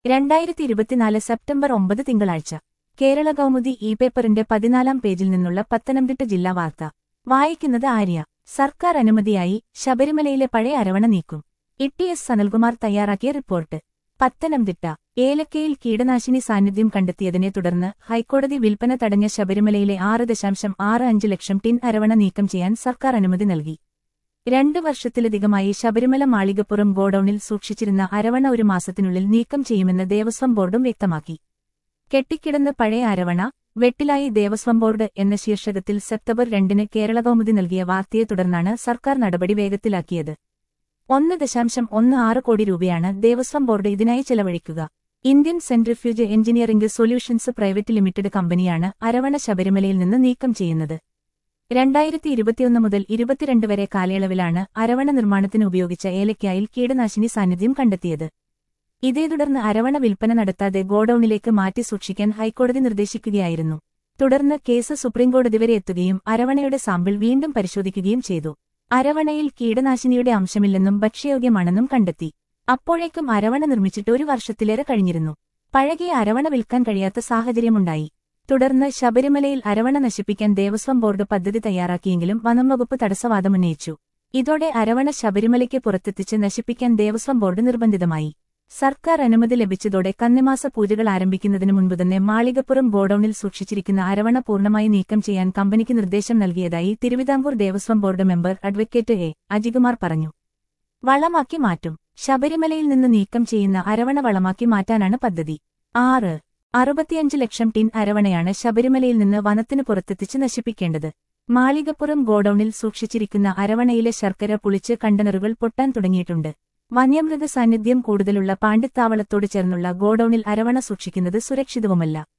രണ്ടായിരത്തി ഇരുപത്തിനാല് സെപ്റ്റംബർ ഒമ്പത് തിങ്കളാഴ്ച കേരള കൗമുദി ഇ പേപ്പറിന്റെ പതിനാലാം പേജിൽ നിന്നുള്ള പത്തനംതിട്ട ജില്ലാ വാർത്ത വായിക്കുന്നത് ആര്യ സർക്കാർ അനുമതിയായി ശബരിമലയിലെ പഴയ അരവണ നീക്കും ഇ എസ് സനൽകുമാർ തയ്യാറാക്കിയ റിപ്പോർട്ട് പത്തനംതിട്ട ഏലക്കയിൽ കീടനാശിനി സാന്നിധ്യം കണ്ടെത്തിയതിനെ തുടർന്ന് ഹൈക്കോടതി വിൽപ്പന തടഞ്ഞ ശബരിമലയിലെ ആറ് ദശാംശം ആറ് അഞ്ച് ലക്ഷം ടിൻ അരവണ നീക്കം ചെയ്യാൻ സർക്കാർ അനുമതി നൽകി രണ്ടു വർഷത്തിലധികമായി ശബരിമല മാളികപ്പുറം ഗോഡൌണിൽ സൂക്ഷിച്ചിരുന്ന അരവണ ഒരു മാസത്തിനുള്ളിൽ നീക്കം ചെയ്യുമെന്ന് ദേവസ്വം ബോർഡും വ്യക്തമാക്കി കെട്ടിക്കിടന്ന് പഴയ അരവണ വെട്ടിലായി ദേവസ്വം ബോർഡ് എന്ന ശീർഷകത്തിൽ സെപ്റ്റംബർ രണ്ടിന് കേരള കൗമുദി നൽകിയ വാർത്തയെ തുടർന്നാണ് സർക്കാർ നടപടി വേഗത്തിലാക്കിയത് ഒന്ന് ദശാംശം ഒന്ന് ആറ് കോടി രൂപയാണ് ദേവസ്വം ബോർഡ് ഇതിനായി ചെലവഴിക്കുക Indian centrifuge engineering solutions private limited കമ്പനിയാണ് അരവണ ശബരിമലയിൽ നിന്ന് നീക്കം ചെയ്യുന്നത് രണ്ടായിരത്തി ഇരുപത്തിയൊന്ന് മുതൽ ഇരുപത്തിരണ്ട് വരെ കാലയളവിലാണ് അരവണ നിർമ്മാണത്തിന് ഉപയോഗിച്ച ഏലക്കായിൽ കീടനാശിനി സാന്നിധ്യം കണ്ടെത്തിയത് ഇതേ തുടർന്ന് അരവണ വിൽപ്പന നടത്താതെ ഗോഡൌണിലേക്ക് മാറ്റി സൂക്ഷിക്കാൻ ഹൈക്കോടതി നിർദ്ദേശിക്കുകയായിരുന്നു തുടർന്ന് കേസ് സുപ്രീംകോടതി വരെ എത്തുകയും അരവണയുടെ സാമ്പിൾ വീണ്ടും പരിശോധിക്കുകയും ചെയ്തു അരവണയിൽ കീടനാശിനിയുടെ അംശമില്ലെന്നും ഭക്ഷ്യയോഗ്യമാണെന്നും കണ്ടെത്തി അപ്പോഴേക്കും അരവണ നിർമ്മിച്ചിട്ട് ഒരു വർഷത്തിലേറെ കഴിഞ്ഞിരുന്നു പഴകിയ അരവണ വിൽക്കാൻ കഴിയാത്ത സാഹചര്യമുണ്ടായി തുടർന്ന് ശബരിമലയിൽ അരവണ നശിപ്പിക്കാൻ ദേവസ്വം ബോർഡ് പദ്ധതി തയ്യാറാക്കിയെങ്കിലും വനം വകുപ്പ് തടസ്സവാദമുന്നയിച്ചു ഇതോടെ അരവണ ശബരിമലയ്ക്ക് പുറത്തെത്തിച്ച് നശിപ്പിക്കാൻ ദേവസ്വം ബോർഡ് നിർബന്ധിതമായി സർക്കാർ അനുമതി ലഭിച്ചതോടെ കന്നിമാസ പൂജകൾ ആരംഭിക്കുന്നതിനു മുൻപ് തന്നെ മാളികപ്പുറം ഗോഡൌണിൽ സൂക്ഷിച്ചിരിക്കുന്ന അരവണ പൂർണ്ണമായി നീക്കം ചെയ്യാൻ കമ്പനിക്ക് നിർദ്ദേശം നൽകിയതായി Thiruvithamkoor Devaswom board member advocate A Ajikumar പറഞ്ഞു വളമാക്കി മാറ്റും ശബരിമലയിൽ നിന്ന് നീക്കം ചെയ്യുന്ന അരവണ വളമാക്കി മാറ്റാനാണ് പദ്ധതി ആറ് അറുപത്തിയഞ്ച് ലക്ഷം ടിൻ അരവണയാണ് ശബരിമലയിൽ നിന്ന് വനത്തിനു പുറത്തെത്തിച്ച് നശിപ്പിക്കേണ്ടത് മാളികപ്പുറം ഗോഡൌണിൽ സൂക്ഷിച്ചിരിക്കുന്ന അരവണയിലെ ശർക്കര പുളിച്ച് കണ്ടനറുകൾ പൊട്ടാൻ തുടങ്ങിയിട്ടുണ്ട് വന്യമൃഗ സാന്നിധ്യം കൂടുതലുള്ള പാണ്ഡിത്താവളത്തോട് ചേർന്നുള്ള ഗോഡൌണിൽ അരവണ സൂക്ഷിക്കുന്നത് സുരക്ഷിതവുമല്ല